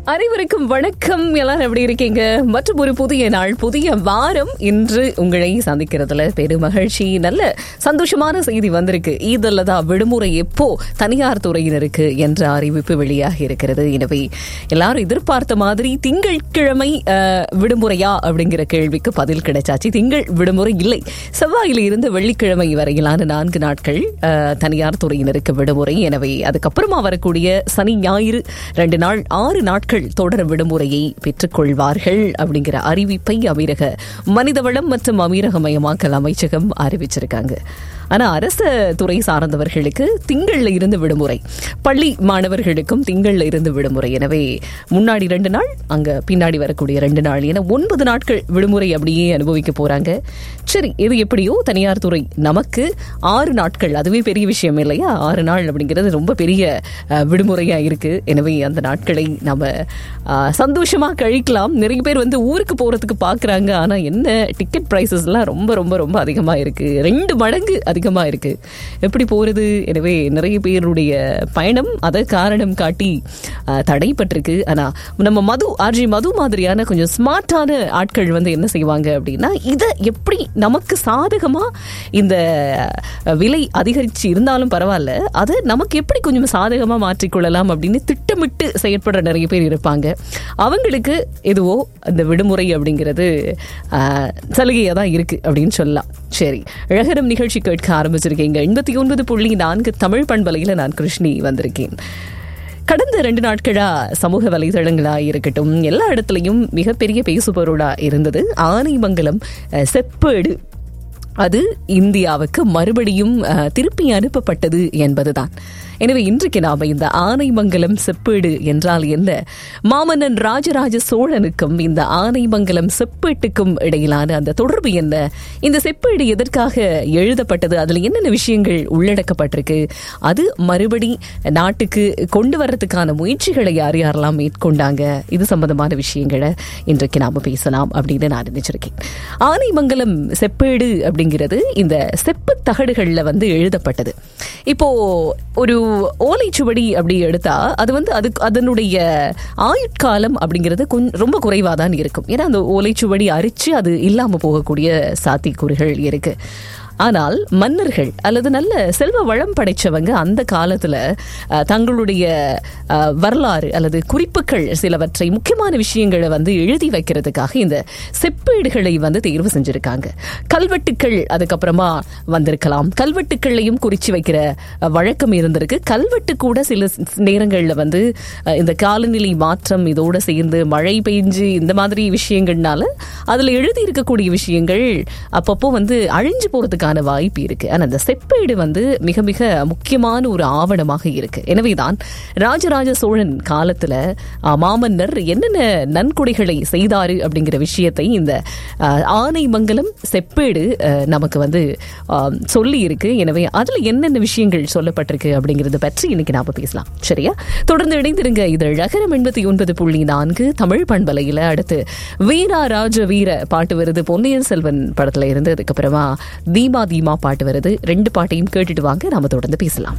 அனைவருக்கும் வணக்கம் எல்லாரும் எப்படி இருக்கீங்க மற்றும் ஒரு புதிய நாள் புதிய வாரம் இன்று உங்களை சந்திக்கிறதுல பெரும் மகிழ்ச்சி நல்ல சந்தோஷமான செய்தி வந்திருக்கு ஈதல்லதா விடுமுறை எப்போ தனியார் துறையினருக்கு என்ற அறிவிப்பு வெளியாகி இருக்கிறது எனவே எல்லாரும் எதிர்பார்த்த மாதிரி திங்கட்கிழமை அஹ், விடுமுறையா அப்படிங்கிற கேள்விக்கு பதில் கிடைச்சாச்சு திங்கள் விடுமுறை இல்லை செவ்வாயில இருந்து வெள்ளிக்கிழமை வரையிலான நான்கு நாட்கள் அஹ், தனியார் துறையினருக்கு விடுமுறை எனவே அதுக்கப்புறமா வரக்கூடிய சனி ஞாயிறு ரெண்டு நாள் ஆறு நாட்கள் தொடர் விடுமுறையை பெற்றுக்கொள்வார்கள் அப்படிங்கிற அறிவிப்பை அமீரக மனிதவளம் மற்றும் அமீரகமயமாக்கல் அமைச்சகம் அறிவிச்சிருக்காங்க ஆனா அரச துறை சார்ந்தவர்களுக்கு திங்கள்ல இருந்து விடுமுறை பள்ளி மாணவர்களுக்கும் திங்கள்ல இருந்து விடுமுறை எனவே முன்னாடி ரெண்டு நாள் அங்க பின்னாடி வரக்கூடிய ரெண்டு நாள் என ஒன்பது நாட்கள் விடுமுறை அப்படியே அனுபவிக்க போறாங்க சரி இது எப்படியோ தனியார் துறை நமக்கு ஆறு நாட்கள் அதுவே பெரிய விஷயம் இல்லையா ஆறு நாள் அப்படிங்கிறது ரொம்ப பெரிய அஹ், விடுமுறையா இருக்கு எனவே அந்த நாட்களை நம்ம அஹ், சந்தோஷமா கழிக்கலாம் நிறைய பேர் வந்து ஊருக்கு போறதுக்கு பாக்குறாங்க ஆனா என்ன டிக்கெட் பிரைசஸ் எல்லாம் ரொம்ப ரொம்ப ரொம்ப அதிகமா இருக்கு ரெண்டு மடங்கு அதிகமா இருக்கு எப்படி போறது எனவே நிறைய பேருடைய பயணம் அதை காரணம் காட்டி அஹ், தடைப்பட்டிருக்கு ஆனா நம்ம மது ஆர்ஜி மது மாதிரியான கொஞ்சம் ஸ்மார்ட்டான ஆட்கள் வந்து என்ன செய்வாங்க அப்படின்னா இதை எப்படி நமக்கு சாதகமா இந்த அஹ், விலை அதிகரிச்சு இருந்தாலும் பரவாயில்ல அதை நமக்கு எப்படி கொஞ்சம் சாதகமா மாற்றிக்கொள்ளலாம் அப்படின்னு திட்டமிட்டு செயற்படுற நிறைய பேர் இருப்பாங்க அவங்களுக்கு எதுவோ அந்த விடுமுறை அப்படிங்கிறது அஹ், சலுகையா தான் இருக்கு அப்படின்னு சொல்லலாம் சரி அழகரம் நிகழ்ச்சி கேட்க ஆரம்பிச்சிருக்கீங்க எண்பத்தி ஒன்பது புள்ளி நான்கு தமிழ் பண்பலையில நான் கிருஷ்ணி வந்திருக்கேன் கடந்த ரெண்டு நாட்களா சமூக வலைதளங்களா இருக்கட்டும் எல்லா இடத்துலையும் மிகப்பெரிய பேசுபொருளா இருந்தது ஆனைமங்கலம் அஹ், செப்பேடு அது இந்தியாவுக்கு மறுபடியும் அஹ், திருப்பி அனுப்பப்பட்டது என்பதுதான் எனவே இன்றைக்கு நாம இந்த ஆனைமங்கலம் செப்பேடு என்றால் என்ன மாமன்னன் ராஜராஜ சோழனுக்கும் இந்த ஆனைமங்கலம் செப்பேட்டுக்கும் இடையிலான அந்த தொடர்பு என்ன இந்த செப்பேடு எதற்காக எழுதப்பட்டது அதுல என்னென்ன விஷயங்கள் உள்ளடக்கப்பட்டிருக்கு அது மறுபடி நாட்டுக்கு கொண்டு வர்றதுக்கான முயற்சிகளை யார் யாரெல்லாம் மேற்கொண்டாங்க இது சம்பந்தமான விஷயங்களை இன்றைக்கு நாம பேசலாம் அப்படின்னு நான் நினைச்சிருக்கேன் ஆனைமங்கலம் செப்பேடு அப்படிங்கிறது இந்த செப்பு தகடுகள்ல வந்து எழுதப்பட்டது இப்போ ஒரு ஓலைச்சுவடி அப்படி எடுத்தா அது வந்து அது அதனுடைய ஆயுட்காலம் அப்படிங்கிறது கொஞ்சம் ரொம்ப குறைவா தான் இருக்கும் ஏன்னா அந்த ஓலைச்சுவடி அரிச்சு அது இல்லாம போகக்கூடிய சாத்தியக்கூறுகள் இருக்கு ஆனால் மன்னர்கள் அல்லது நல்ல செல்வ வளம் படைச்சவங்க அந்த காலத்துல அஹ், தங்களுடைய அஹ், வரலாறு அல்லது குறிப்புகள் சிலவற்றை முக்கியமான விஷயங்களை வந்து எழுதி வைக்கிறதுக்காக இந்த செப்பேடுகளை வந்து தேர்வு செஞ்சிருக்காங்க கல்வெட்டுக்கள் அதுக்கப்புறமா வந்திருக்கலாம் கல்வெட்டுக்கள்லையும் குறிச்சு வைக்கிற அஹ், வழக்கம் இருந்திருக்கு கல்வெட்டு கூட சில ஸ்- நேரங்கள்ல வந்து அஹ், இந்த காலநிலை மாற்றம் இதோட சேர்ந்து மழை பெஞ்சு இந்த மாதிரி விஷயங்கள்னால அதுல எழுதி இருக்கக்கூடிய விஷயங்கள் அப்பப்போ வந்து அழிஞ்சு போறதுக்கான வாய்ப்பு இருக்கு ஆனா அந்த செப்பேடு வந்து மிக மிக முக்கியமான ஒரு ஆவணமாக இருக்கு எனவேதான் ராஜராஜ சோழன் காலத்துல அஹ், மாமன்னர் என்னென்ன நன்கொடைகளை செய்தாரு அப்படிங்கிற விஷயத்தை இந்த அஹ், ஆனைமங்கலம் செப்பேடு அஹ், நமக்கு வந்து அஹ், சொல்லி இருக்கு எனவே அதுல என்னென்ன விஷயங்கள் சொல்லப்பட்டிருக்கு அப்படிங்கறத பற்றி இன்னைக்கு நாம பேசலாம் சரியா தொடர்ந்து இணைந்திருங்க இது ரகரம் எண்பத்தி ஒன்பது புள்ளி நான்கு தமிழ் பண்பலையில அடுத்து வீரா ராஜ வீர பாட்டு வருது பொன்னியின் செல்வன் படத்துல இருந்து அதுக்கப்புறமா தீமா தீமா பாட்டு வருது ரெண்டு பாட்டையும் கேட்டுட்டு வாங்க நாம தொடர்ந்து பேசலாம்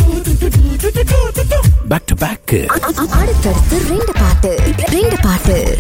பேக் டு பேக் அடுத்தடுத்து ரெண்டு பாட்டு ரெண்டு பாட்டு